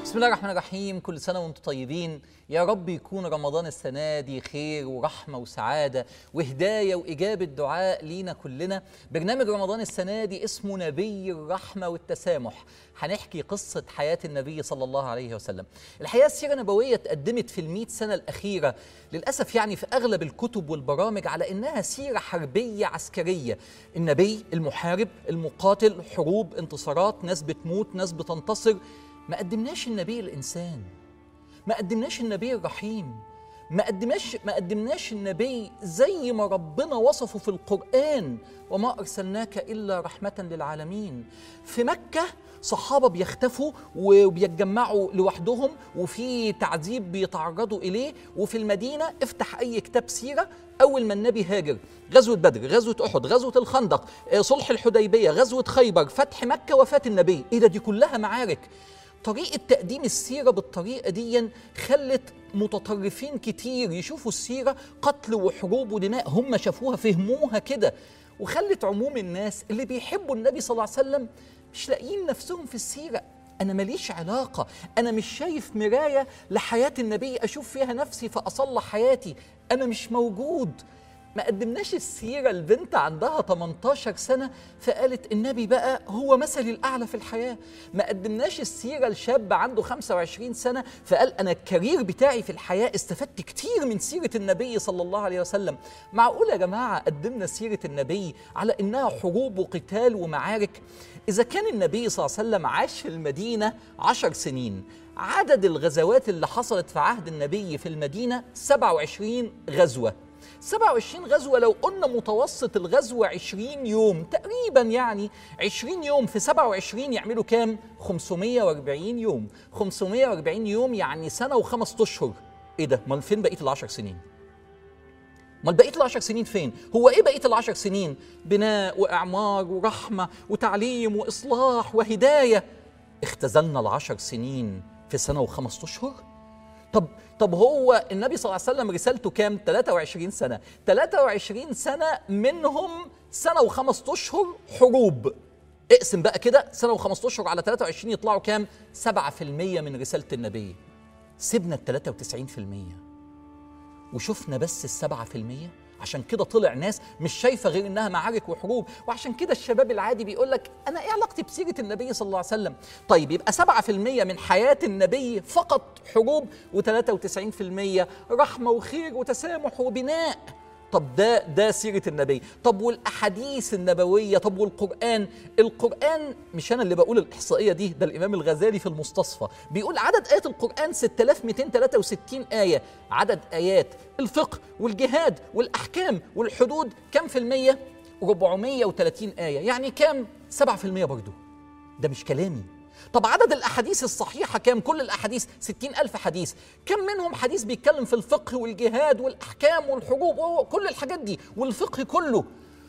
بسم الله الرحمن الرحيم كل سنة وانتم طيبين يا رب يكون رمضان السنة دي خير ورحمة وسعادة وهداية وإجابة دعاء لينا كلنا برنامج رمضان السنة دي اسمه نبي الرحمة والتسامح هنحكي قصة حياة النبي صلى الله عليه وسلم الحقيقة السيرة النبوية اتقدمت في المئة سنة الأخيرة للأسف يعني في أغلب الكتب والبرامج على إنها سيرة حربية عسكرية النبي المحارب المقاتل حروب انتصارات ناس بتموت ناس بتنتصر ما قدمناش النبي الانسان ما قدمناش النبي الرحيم ما قدمناش ما قدمناش النبي زي ما ربنا وصفه في القرآن وما أرسلناك إلا رحمة للعالمين في مكة صحابة بيختفوا وبيتجمعوا لوحدهم وفي تعذيب بيتعرضوا إليه وفي المدينة افتح أي كتاب سيرة أول ما النبي هاجر غزوة بدر غزوة أحد غزوة الخندق صلح الحديبية غزوة خيبر فتح مكة وفاة النبي إيه ده دي كلها معارك طريقة تقديم السيرة بالطريقة دي خلت متطرفين كتير يشوفوا السيرة قتل وحروب ودماء هم شافوها فهموها كده وخلت عموم الناس اللي بيحبوا النبي صلى الله عليه وسلم مش لاقيين نفسهم في السيرة أنا ماليش علاقة أنا مش شايف مراية لحياة النبي أشوف فيها نفسي فأصلح حياتي أنا مش موجود ما قدمناش السيرة البنت عندها 18 سنة فقالت النبي بقى هو مثلي الأعلى في الحياة ما قدمناش السيرة لشاب عنده 25 سنة فقال أنا الكارير بتاعي في الحياة استفدت كتير من سيرة النبي صلى الله عليه وسلم معقول يا جماعة قدمنا سيرة النبي على إنها حروب وقتال ومعارك إذا كان النبي صلى الله عليه وسلم عاش في المدينة عشر سنين عدد الغزوات اللي حصلت في عهد النبي في المدينة 27 غزوة 27 غزوة لو قلنا متوسط الغزوة 20 يوم تقريبا يعني 20 يوم في 27 يعملوا كام؟ 540 يوم 540 يوم يعني سنة وخمس أشهر إيه ده؟ أمال فين بقية العشر سنين؟ امال بقيه العشر سنين فين؟ هو ايه بقيه العشر سنين؟ بناء واعمار ورحمه وتعليم واصلاح وهدايه اختزلنا العشر سنين في سنه وخمس اشهر؟ طب طب هو النبي صلى الله عليه وسلم رسالته كام؟ 23 سنة 23 سنة منهم سنة وخمس أشهر حروب اقسم بقى كده سنة وخمس أشهر على 23 يطلعوا كام؟ 7% من رسالة النبي سيبنا ال 93% وشفنا بس السبعة في المية عشان كده طلع ناس مش شايفة غير إنها معارك وحروب وعشان كده الشباب العادي بيقول لك أنا إيه علاقتي بسيرة النبي صلى الله عليه وسلم طيب يبقى 7% من حياة النبي فقط حروب و93% رحمة وخير وتسامح وبناء طب ده ده سيرة النبي طب والأحاديث النبوية طب والقرآن القرآن مش أنا اللي بقول الإحصائية دي ده الإمام الغزالي في المستصفى بيقول عدد آيات القرآن 6263 آية عدد آيات الفقه والجهاد والأحكام والحدود كم في المية 430 آية يعني كام 7% برضو ده مش كلامي طب عدد الأحاديث الصحيحة كام؟ كل الأحاديث ستين ألف حديث كم منهم حديث بيتكلم في الفقه والجهاد والأحكام والحروب وكل الحاجات دي والفقه كله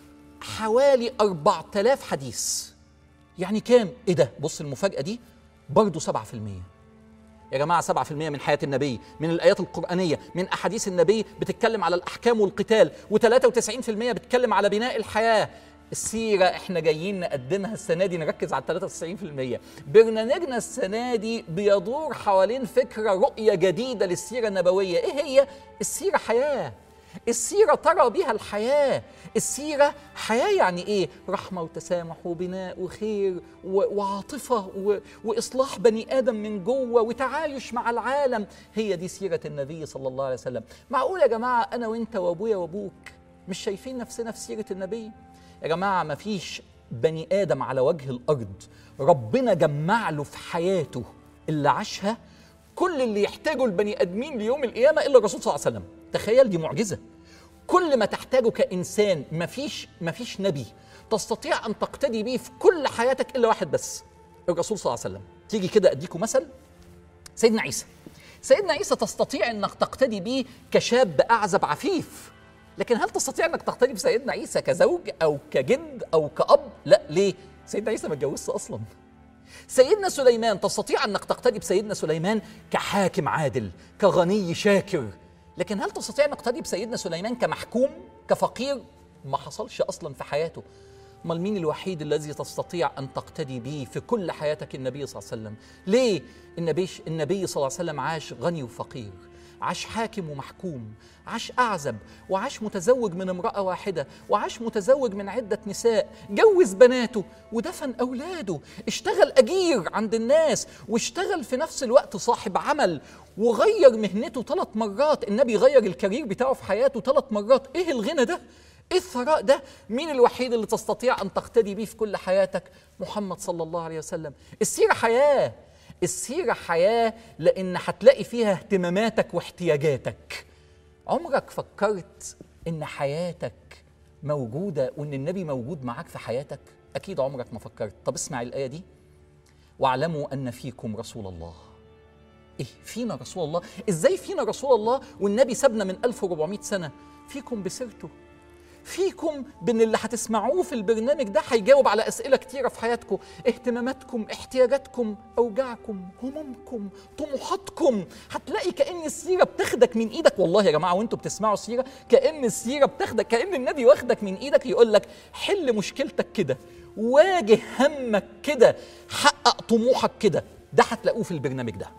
حوالي أربعة آلاف حديث يعني كام؟ إيه ده؟ بص المفاجأة دي برضو سبعة في المية يا جماعة سبعة في المية من حياة النبي من الآيات القرآنية من أحاديث النبي بتتكلم على الأحكام والقتال وثلاثة وتسعين في المية بتتكلم على بناء الحياة السيرة احنا جايين نقدمها السنة دي نركز على 93% برنامجنا السنة دي بيدور حوالين فكرة رؤية جديدة للسيرة النبوية ايه هي؟ السيرة حياة السيرة ترى بها الحياة السيرة حياة يعني ايه؟ رحمة وتسامح وبناء وخير وعاطفة وإصلاح بني آدم من جوه وتعايش مع العالم هي دي سيرة النبي صلى الله عليه وسلم معقول يا جماعة أنا وإنت وأبويا وأبوك مش شايفين نفسنا في سيرة النبي؟ يا جماعة ما فيش بني آدم على وجه الأرض ربنا جمع له في حياته اللي عاشها كل اللي يحتاجه البني آدمين ليوم القيامة إلا الرسول صلى الله عليه وسلم تخيل دي معجزة كل ما تحتاجه كإنسان ما فيش ما فيش نبي تستطيع أن تقتدي به في كل حياتك إلا واحد بس الرسول صلى الله عليه وسلم تيجي كده أديكم مثل سيدنا عيسى سيدنا عيسى تستطيع أنك تقتدي به كشاب أعزب عفيف لكن هل تستطيع انك تقتدي بسيدنا عيسى كزوج او كجد او كاب؟ لا ليه؟ سيدنا عيسى ما اتجوزش اصلا. سيدنا سليمان تستطيع انك تقتدي بسيدنا سليمان كحاكم عادل، كغني شاكر، لكن هل تستطيع انك تقتدي بسيدنا سليمان كمحكوم؟ كفقير؟ ما حصلش اصلا في حياته. امال مين الوحيد الذي تستطيع ان تقتدي به في كل حياتك النبي صلى الله عليه وسلم ليه النبي النبي صلى الله عليه وسلم عاش غني وفقير عاش حاكم ومحكوم عاش أعزب وعاش متزوج من امرأة واحدة وعاش متزوج من عدة نساء جوز بناته ودفن أولاده اشتغل أجير عند الناس واشتغل في نفس الوقت صاحب عمل وغير مهنته ثلاث مرات النبي غير الكارير بتاعه في حياته ثلاث مرات ايه الغنى ده ايه الثراء ده مين الوحيد اللي تستطيع ان تقتدي بيه في كل حياتك محمد صلى الله عليه وسلم السيره حياه السيره حياه لان هتلاقي فيها اهتماماتك واحتياجاتك عمرك فكرت ان حياتك موجوده وان النبي موجود معاك في حياتك اكيد عمرك ما فكرت طب اسمع الايه دي واعلموا ان فيكم رسول الله ايه فينا رسول الله ازاي فينا رسول الله والنبي سابنا من 1400 سنه فيكم بسيرته فيكم بان اللي هتسمعوه في البرنامج ده هيجاوب على اسئله كتيره في حياتكم اهتماماتكم احتياجاتكم اوجاعكم همومكم طموحاتكم هتلاقي كان السيره بتاخدك من ايدك والله يا جماعه وانتوا بتسمعوا السيره كان السيره بتاخدك كان النبي واخدك من ايدك يقول لك حل مشكلتك كده واجه همك كده حقق طموحك كده ده هتلاقوه في البرنامج ده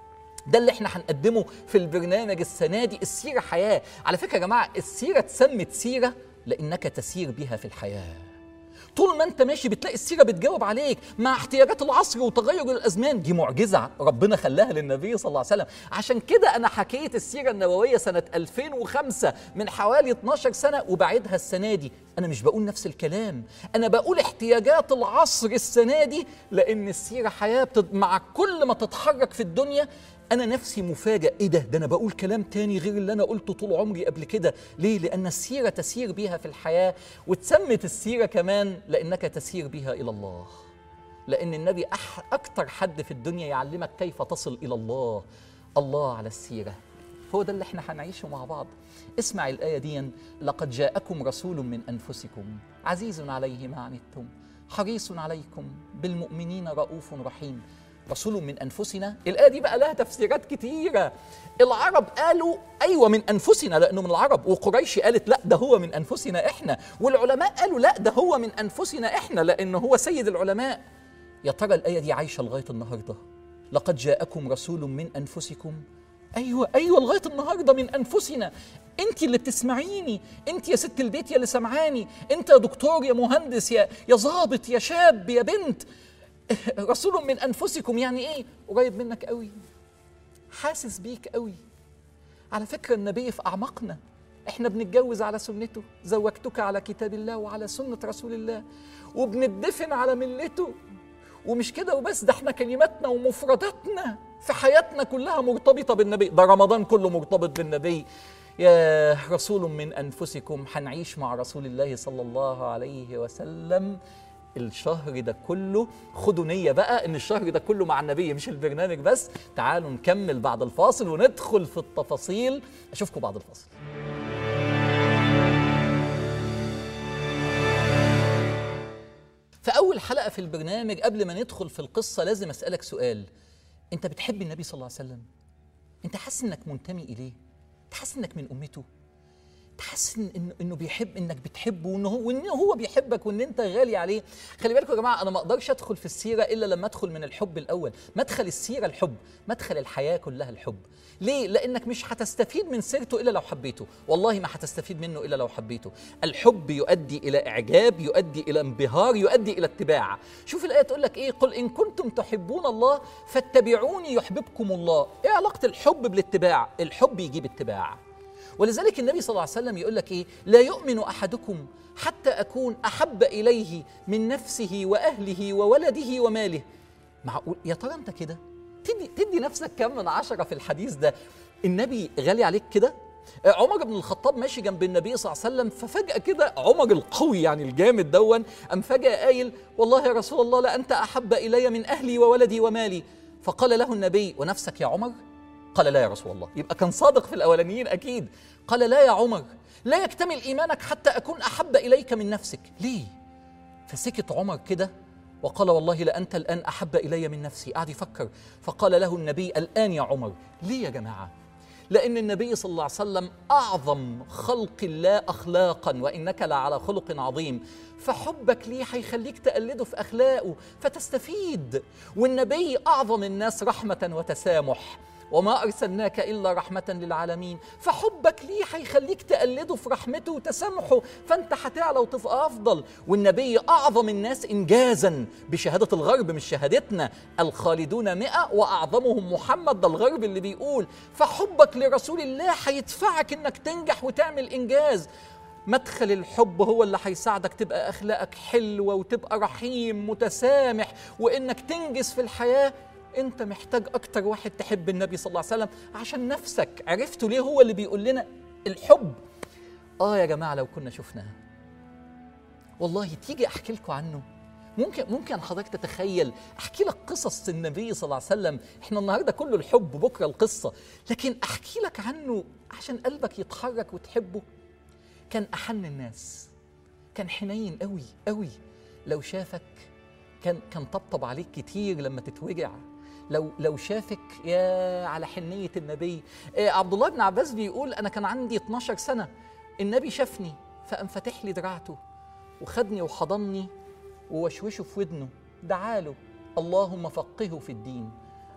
ده اللي احنا هنقدمه في البرنامج السنه دي السيره حياه على فكره يا جماعه السيره اتسمت سيره لانك تسير بها في الحياه طول ما انت ماشي بتلاقي السيره بتجاوب عليك مع احتياجات العصر وتغير الازمان دي معجزه ربنا خلاها للنبي صلى الله عليه وسلم عشان كده انا حكيت السيره النبويه سنه 2005 من حوالي 12 سنه وبعدها السنه دي انا مش بقول نفس الكلام انا بقول احتياجات العصر السنه دي لان السيره حياه بتد... مع كل ما تتحرك في الدنيا انا نفسي مفاجئ ايه ده ده انا بقول كلام تاني غير اللي انا قلته طول عمري قبل كده ليه لان السيره تسير بيها في الحياه واتسمت السيره كمان لانك تسير بها الى الله لان النبي أح اكتر حد في الدنيا يعلمك كيف تصل الى الله الله على السيره هو ده اللي احنا هنعيشه مع بعض اسمع الآية دي لقد جاءكم رسول من أنفسكم عزيز عليه ما عنتم حريص عليكم بالمؤمنين رؤوف رحيم رسول من انفسنا الايه دي بقى لها تفسيرات كتيره العرب قالوا ايوه من انفسنا لانه من العرب وقريش قالت لا ده هو من انفسنا احنا والعلماء قالوا لا ده هو من انفسنا احنا لانه هو سيد العلماء يا ترى الايه دي عايشه لغايه النهارده لقد جاءكم رسول من انفسكم ايوه ايوه لغايه النهارده من انفسنا انت اللي بتسمعيني انت يا ست البيت يا اللي سمعاني انت يا دكتور يا مهندس يا يا ظابط يا شاب يا بنت رسول من انفسكم يعني ايه قريب منك قوي حاسس بيك قوي على فكره النبي في اعماقنا احنا بنتجوز على سنته زوجتك على كتاب الله وعلى سنه رسول الله وبندفن على ملته ومش كده وبس ده احنا كلماتنا ومفرداتنا في حياتنا كلها مرتبطه بالنبي ده رمضان كله مرتبط بالنبي يا رسول من انفسكم هنعيش مع رسول الله صلى الله عليه وسلم الشهر ده كله خدوا نية بقى ان الشهر ده كله مع النبي مش البرنامج بس تعالوا نكمل بعد الفاصل وندخل في التفاصيل اشوفكم بعد الفاصل في أول حلقة في البرنامج قبل ما ندخل في القصة لازم أسألك سؤال أنت بتحب النبي صلى الله عليه وسلم؟ أنت حاسس إنك منتمي إليه؟ أنت حاسس إنك من أمته؟ تحس إن إنه إنه بيحب إنك بتحبه وإن هو وإن هو بيحبك وإن أنت غالي عليه، خلي بالكم يا جماعة أنا ما أقدرش أدخل في السيرة إلا لما أدخل من الحب الأول، مدخل السيرة الحب، مدخل الحياة كلها الحب. ليه؟ لأنك مش هتستفيد من سيرته إلا لو حبيته، والله ما هتستفيد منه إلا لو حبيته. الحب يؤدي إلى إعجاب، يؤدي إلى انبهار، يؤدي إلى اتباع. شوف الآية تقول لك إيه؟ قل إن كنتم تحبون الله فاتبعوني يحببكم الله. إيه علاقة الحب بالاتباع؟ الحب يجيب اتباع. ولذلك النبي صلى الله عليه وسلم يقول لك ايه لا يؤمن احدكم حتى اكون احب اليه من نفسه واهله وولده وماله معقول يا ترى انت كده تدي تدي نفسك كم من عشرة في الحديث ده النبي غالي عليك كده عمر بن الخطاب ماشي جنب النبي صلى الله عليه وسلم ففجأة كده عمر القوي يعني الجامد دون أم فجأة قايل والله يا رسول الله لأنت أحب إلي من أهلي وولدي ومالي فقال له النبي ونفسك يا عمر قال لا يا رسول الله يبقى كان صادق في الأولانيين أكيد قال لا يا عمر لا يكتمل إيمانك حتى أكون أحب إليك من نفسك ليه؟ فسكت عمر كده وقال والله لأنت الآن أحب إلي من نفسي قعد يفكر فقال له النبي الآن يا عمر ليه يا جماعة؟ لأن النبي صلى الله عليه وسلم أعظم خلق الله أخلاقا وإنك لعلى خلق عظيم فحبك ليه هيخليك تقلده في أخلاقه فتستفيد والنبي أعظم الناس رحمة وتسامح وما أرسلناك إلا رحمة للعالمين فحبك ليه هيخليك تقلده في رحمته وتسامحه فأنت هتعلى وتبقى أفضل والنبي أعظم الناس إنجازا بشهادة الغرب مش شهادتنا الخالدون مئة وأعظمهم محمد ده الغرب اللي بيقول فحبك لرسول الله هيدفعك إنك تنجح وتعمل إنجاز مدخل الحب هو اللي هيساعدك تبقى اخلاقك حلوه وتبقى رحيم متسامح وانك تنجز في الحياه انت محتاج اكتر واحد تحب النبي صلى الله عليه وسلم عشان نفسك عرفتوا ليه هو اللي بيقول لنا الحب اه يا جماعه لو كنا شفناها والله تيجي احكي لكم عنه ممكن ممكن حضرتك تتخيل احكي لك قصص النبي صلى الله عليه وسلم احنا النهارده كله الحب بكره القصه لكن احكي لك عنه عشان قلبك يتحرك وتحبه كان احن الناس كان حنين قوي قوي لو شافك كان كان طبطب عليك كتير لما تتوجع لو لو شافك يا على حنيه النبي إيه عبد الله بن عباس بيقول انا كان عندي 12 سنه النبي شافني فقام فاتح لي دراعته وخدني وحضني ووشوشه في ودنه دعاله اللهم فقهه في الدين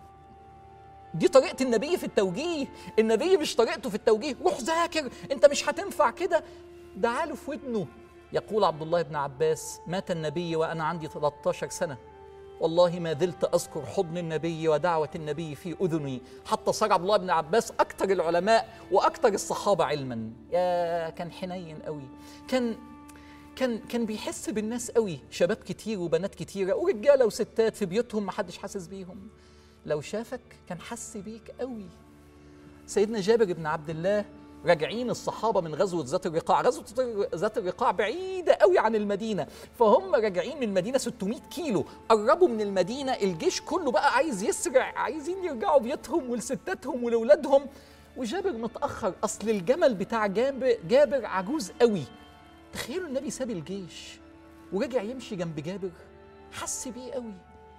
دي طريقة النبي في التوجيه النبي مش طريقته في التوجيه روح ذاكر انت مش هتنفع كده دعاله في ودنه يقول عبد الله بن عباس مات النبي وأنا عندي 13 سنة والله ما زلت أذكر حضن النبي ودعوة النبي في أذني حتى صار عبد الله بن عباس أكثر العلماء وأكثر الصحابة علما يا كان حنين قوي كان كان كان بيحس بالناس قوي شباب كتير وبنات كتيرة ورجالة وستات في بيوتهم ما حدش حاسس بيهم لو شافك كان حس بيك قوي سيدنا جابر بن عبد الله راجعين الصحابه من غزوه ذات الرقاع غزوه ذات الرقاع بعيده قوي عن المدينه فهم راجعين من المدينه 600 كيلو قربوا من المدينه الجيش كله بقى عايز يسرع عايزين يرجعوا بيوتهم ولستاتهم ولولادهم وجابر متاخر اصل الجمل بتاع جابر, جابر عجوز قوي تخيلوا النبي ساب الجيش ورجع يمشي جنب جابر حس بيه قوي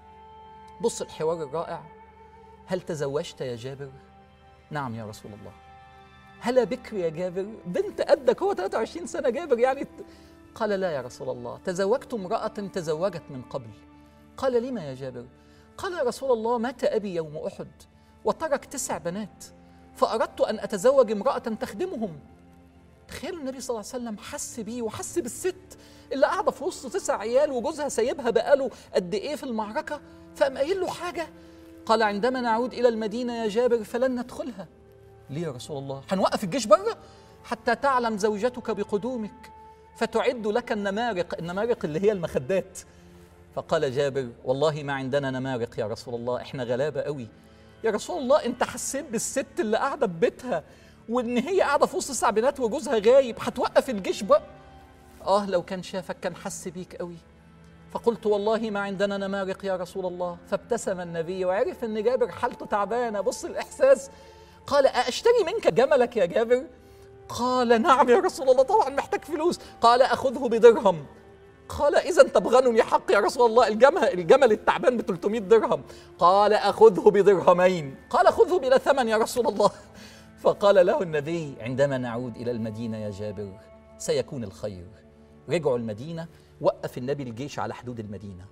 بص الحوار الرائع هل تزوجت يا جابر نعم يا رسول الله هلا بكر يا جابر بنت قدك هو 23 سنة جابر يعني قال لا يا رسول الله تزوجت امرأة تزوجت من قبل قال لما يا جابر قال يا رسول الله مات أبي يوم أحد وترك تسع بنات فأردت أن أتزوج امرأة تخدمهم تخيلوا النبي صلى الله عليه وسلم حس بيه وحس بالست اللي قاعدة في وسط تسع عيال وجوزها سايبها بقاله قد إيه في المعركة فقام قايل له حاجة قال عندما نعود إلى المدينة يا جابر فلن ندخلها ليه يا رسول الله هنوقف الجيش بره حتى تعلم زوجتك بقدومك فتعد لك النمارق النمارق اللي هي المخدات فقال جابر والله ما عندنا نمارق يا رسول الله احنا غلابه قوي يا رسول الله انت حسيت بالست اللي قاعده ببيتها وان هي قاعده في وسط تسع بنات وجوزها غايب هتوقف الجيش بقى اه لو كان شافك كان حس بيك قوي فقلت والله ما عندنا نمارق يا رسول الله فابتسم النبي وعرف ان جابر حالته تعبانه بص الاحساس قال أشتري منك جملك يا جابر قال نعم يا رسول الله طبعا محتاج فلوس قال أخذه بدرهم قال إذا تبغنني حق يا رسول الله الجمل الجمل التعبان ب 300 درهم قال أخذه بدرهمين قال خذه بلا ثمن يا رسول الله فقال له النبي عندما نعود إلى المدينة يا جابر سيكون الخير رجعوا المدينة وقف النبي الجيش على حدود المدينة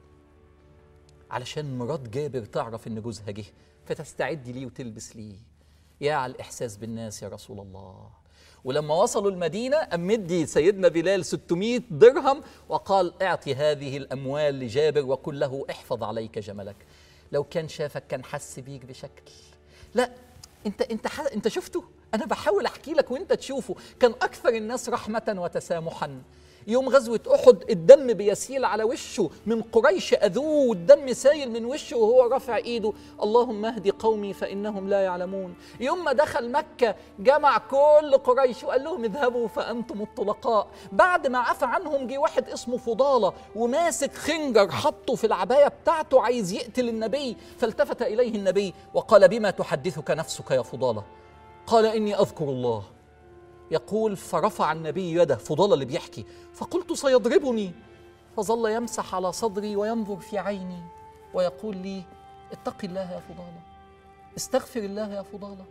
علشان مرات جابر تعرف إن جوزها جه فتستعد ليه وتلبس ليه يا على الإحساس بالناس يا رسول الله ولما وصلوا المدينة أم مدي سيدنا بلال 600 درهم وقال اعطي هذه الأموال لجابر وقل له احفظ عليك جملك لو كان شافك كان حس بيك بشكل لا انت انت انت شفته انا بحاول احكي لك وانت تشوفه كان اكثر الناس رحمه وتسامحا يوم غزوة أحد الدم بيسيل على وشه من قريش أذوه والدم سايل من وشه وهو رافع إيده اللهم اهدي قومي فإنهم لا يعلمون يوم ما دخل مكة جمع كل قريش وقال لهم اذهبوا فأنتم الطلقاء بعد ما عفى عنهم جه واحد اسمه فضالة وماسك خنجر حطه في العباية بتاعته عايز يقتل النبي فالتفت إليه النبي وقال بما تحدثك نفسك يا فضالة قال إني أذكر الله يقول فرفع النبي يده فضل اللي بيحكي فقلت سيضربني فظل يمسح على صدري وينظر في عيني ويقول لي اتق الله يا فضالة استغفر الله يا فضالة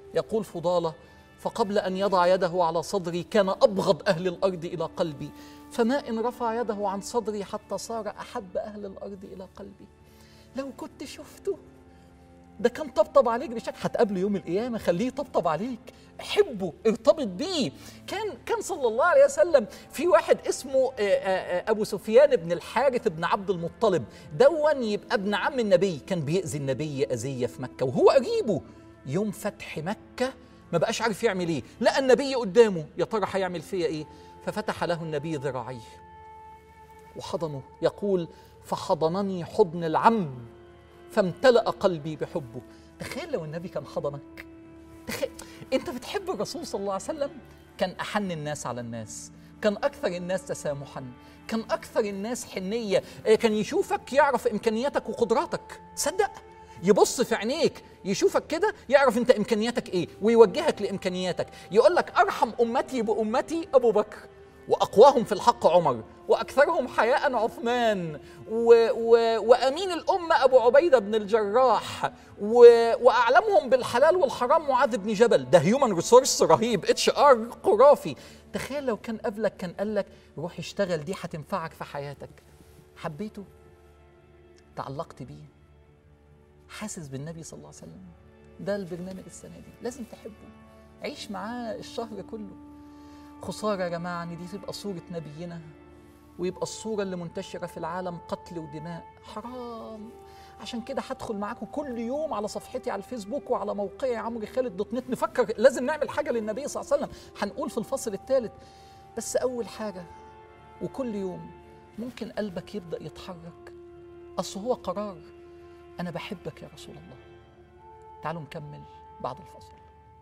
يقول فضالة فقبل أن يضع يده على صدري كان أبغض أهل الأرض إلى قلبي فما إن رفع يده عن صدري حتى صار أحب أهل الأرض إلى قلبي لو كنت شفته ده كان طبطب عليك بشكل هتقابله يوم القيامة خليه يطبطب عليك حبه ارتبط بيه كان كان صلى الله عليه وسلم في واحد اسمه آه، آه، آه، ابو سفيان بن الحارث بن عبد المطلب دون يبقى ابن عم النبي كان بيأذي النبي أذية في مكة وهو قريبه يوم فتح مكة ما بقاش عارف يعمل ايه لقى النبي قدامه يا ترى هيعمل فيا ايه ففتح له النبي ذراعيه وحضنه يقول فحضنني حضن العم فامتلأ قلبي بحبه تخيل لو النبي كان حضنك تخيل انت بتحب الرسول صلى الله عليه وسلم كان احن الناس على الناس كان اكثر الناس تسامحا كان اكثر الناس حنيه آه، كان يشوفك يعرف امكانياتك وقدراتك صدق يبص في عينيك يشوفك كده يعرف انت امكانياتك ايه ويوجهك لامكانياتك يقول لك ارحم امتي بامتي ابو بكر واقواهم في الحق عمر واكثرهم حياء عثمان و و وامين الامه ابو عبيده بن الجراح و واعلمهم بالحلال والحرام معاذ بن جبل ده هيومن ريسورس رهيب اتش ار خرافي تخيل لو كان قبلك كان قال لك روح اشتغل دي هتنفعك في حياتك حبيته تعلقت بيه حاسس بالنبي صلى الله عليه وسلم ده البرنامج السنه دي لازم تحبه عيش معاه الشهر كله خساره يا جماعه ان دي تبقى صوره نبينا ويبقى الصوره اللي منتشره في العالم قتل ودماء حرام عشان كده هدخل معاكم كل يوم على صفحتي على الفيسبوك وعلى موقعي عمرو خالد دوت نت نفكر لازم نعمل حاجه للنبي صلى الله عليه وسلم هنقول في الفصل الثالث بس اول حاجه وكل يوم ممكن قلبك يبدا يتحرك اصل هو قرار انا بحبك يا رسول الله تعالوا نكمل بعد الفصل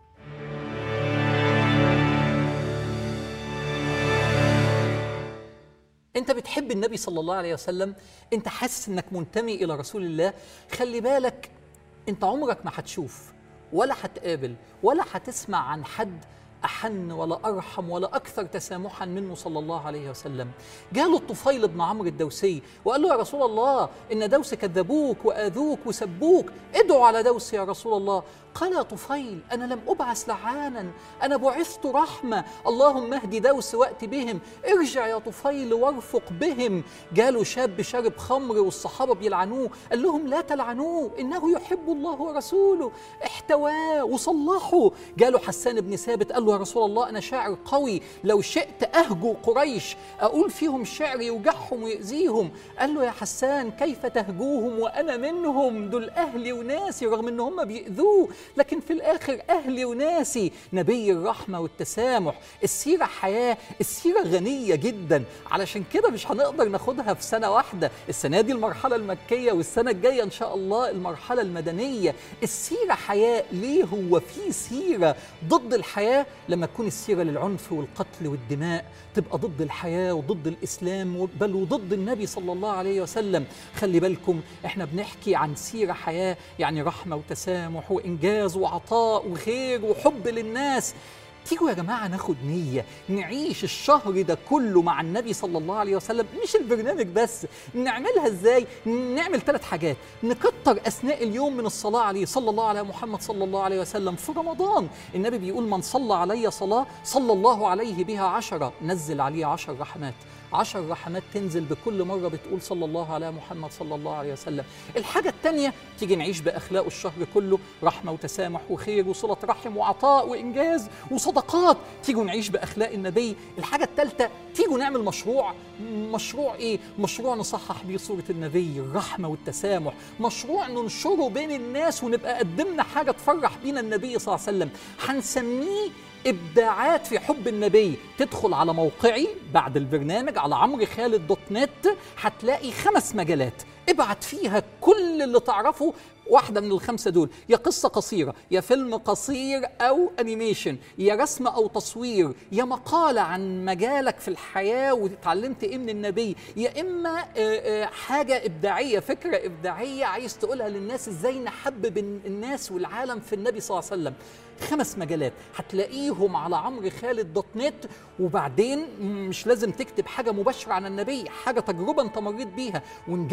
انت بتحب النبي صلى الله عليه وسلم انت حاسس انك منتمي الى رسول الله خلي بالك انت عمرك ما هتشوف ولا هتقابل ولا هتسمع عن حد أحن ولا أرحم ولا أكثر تسامحا منه صلى الله عليه وسلم جاله الطفيل بن عمرو الدوسي وقال له يا رسول الله إن دوس كذبوك وآذوك وسبوك ادعوا على دوس يا رسول الله قال يا طفيل أنا لم أبعث لعانا أنا بعثت رحمة اللهم اهد دوس وأت بهم ارجع يا طفيل وارفق بهم جاله شاب شرب خمر والصحابة بيلعنوه قال لهم لا تلعنوه إنه يحب الله ورسوله احتواه وصلحه جاله حسان بن ثابت قال له يا رسول الله أنا شاعر قوي لو شئت أهجو قريش أقول فيهم شعر يوجعهم ويأذيهم قال له يا حسان كيف تهجوهم وأنا منهم دول أهلي وناسي رغم إن هم بيأذوه لكن في الآخر أهلي وناسي نبي الرحمة والتسامح السيرة حياة السيرة غنية جدا علشان كده مش هنقدر ناخدها في سنة واحدة السنة دي المرحلة المكية والسنة الجاية إن شاء الله المرحلة المدنية السيرة حياة ليه هو في سيرة ضد الحياة لما تكون السيرة للعنف والقتل والدماء تبقى ضد الحياة وضد الإسلام بل وضد النبي صلى الله عليه وسلم خلي بالكم احنا بنحكي عن سيرة حياة يعني رحمة وتسامح وإنجاز وعطاء وخير وحب للناس تيجوا يا جماعة ناخد نية نعيش الشهر ده كله مع النبي صلى الله عليه وسلم مش البرنامج بس نعملها ازاي نعمل ثلاث حاجات نكتر أثناء اليوم من الصلاة عليه صلى الله على محمد صلى الله عليه وسلم في رمضان النبي بيقول من صلى علي صلاة صلى الله عليه بها عشرة نزل عليه عشر رحمات عشر رحمات تنزل بكل مرة بتقول صلى الله على محمد صلى الله عليه وسلم الحاجة التانية تيجي نعيش بأخلاق الشهر كله رحمة وتسامح وخير وصلة رحم وعطاء وإنجاز وصدقات تيجوا نعيش بأخلاق النبي الحاجة الثالثة تيجوا نعمل مشروع مشروع إيه؟ مشروع نصحح بيه صورة النبي الرحمة والتسامح مشروع ننشره بين الناس ونبقى قدمنا حاجة تفرح بينا النبي صلى الله عليه وسلم هنسميه ابداعات في حب النبي تدخل على موقعي بعد البرنامج على عمرو خالد دوت نت هتلاقي خمس مجالات ابعت فيها كل اللي تعرفه واحدة من الخمسة دول يا قصة قصيرة يا فيلم قصير أو أنيميشن يا رسم أو تصوير يا مقالة عن مجالك في الحياة وتعلمت إيه من النبي يا إما آه، آه، حاجة إبداعية فكرة إبداعية عايز تقولها للناس إزاي نحبب الناس والعالم في النبي صلى الله عليه وسلم خمس مجالات هتلاقيهم على عمرو خالد دوت نت وبعدين مش لازم تكتب حاجة مباشرة عن النبي حاجة تجربة انت مريت بيها ونجمع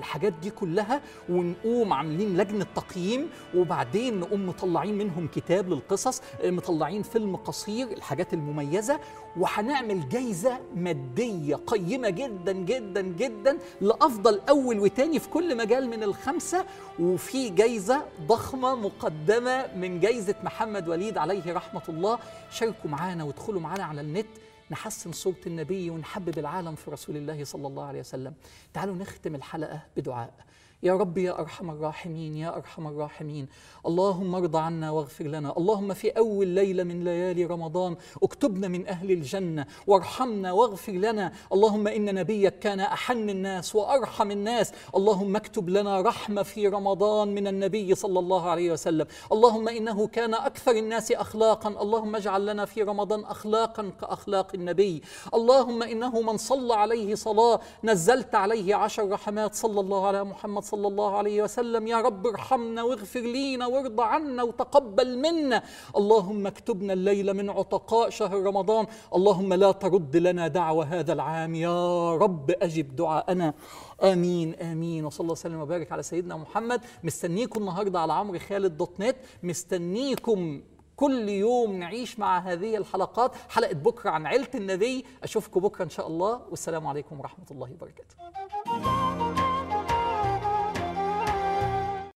الحاجات دي كلها ونقوم عاملين لجنه تقييم وبعدين نقوم مطلعين منهم كتاب للقصص آه، مطلعين فيلم قصير الحاجات المميزه وهنعمل جايزه ماديه قيمه جدا جدا جدا لافضل اول وتاني في كل مجال من الخمسه وفي جايزه ضخمه مقدمه من جايزه محمد وليد عليه رحمه الله شاركوا معانا وادخلوا معانا على النت نحسن صورة النبي ونحبب العالم في رسول الله صلى الله عليه وسلم تعالوا نختم الحلقة بدعاء يا رب يا ارحم الراحمين يا ارحم الراحمين اللهم ارض عنا واغفر لنا اللهم في اول ليله من ليالي رمضان اكتبنا من اهل الجنه وارحمنا واغفر لنا اللهم ان نبيك كان احن الناس وارحم الناس اللهم اكتب لنا رحمه في رمضان من النبي صلى الله عليه وسلم اللهم انه كان اكثر الناس اخلاقا اللهم اجعل لنا في رمضان اخلاقا كاخلاق النبي اللهم انه من صلى عليه صلاه نزلت عليه عشر رحمات صلى الله على محمد صلى الله عليه وسلم يا رب ارحمنا واغفر لينا وارض عنا وتقبل منا اللهم اكتبنا الليل من عتقاء شهر رمضان اللهم لا ترد لنا دعوة هذا العام يا رب أجب دعاءنا آمين آمين وصلى الله وسلم وبارك على سيدنا محمد مستنيكم النهاردة على عمرو خالد دوت نت مستنيكم كل يوم نعيش مع هذه الحلقات حلقة بكرة عن عيلة النبي أشوفكم بكرة إن شاء الله والسلام عليكم ورحمة الله وبركاته